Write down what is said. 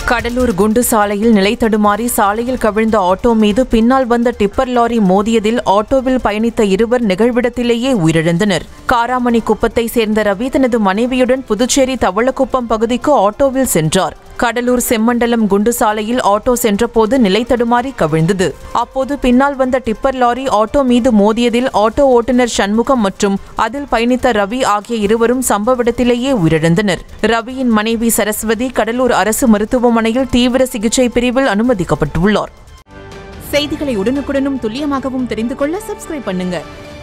கடலூர் குண்டு சாலையில் நிலை தடுமாறி சாலையில் கவிழ்ந்த ஆட்டோ மீது பின்னால் வந்த டிப்பர் லாரி மோதியதில் ஆட்டோவில் பயணித்த இருவர் நிகழ்விடத்திலேயே உயிரிழந்தனர் காராமணி குப்பத்தை சேர்ந்த ரவி தனது மனைவியுடன் புதுச்சேரி தவளக்குப்பம் பகுதிக்கு ஆட்டோவில் சென்றார் கடலூர் செம்மண்டலம் குண்டு சாலையில் ஆட்டோ சென்றபோது நிலை தடுமாறி கவிழ்ந்தது அப்போது பின்னால் வந்த டிப்பர் லாரி ஆட்டோ மீது மோதியதில் ஆட்டோ ஓட்டுநர் சண்முகம் மற்றும் அதில் பயணித்த ரவி ஆகிய இருவரும் சம்பவ இடத்திலேயே உயிரிழந்தனர் ரவியின் மனைவி சரஸ்வதி கடலூர் அரசு மருத்துவமனையில் தீவிர சிகிச்சை பிரிவில் அனுமதிக்கப்பட்டுள்ளார் செய்திகளை உடனுக்குடனும் துல்லியமாகவும் தெரிந்து கொள்ள சப்ஸ்கிரைப் பண்ணுங்க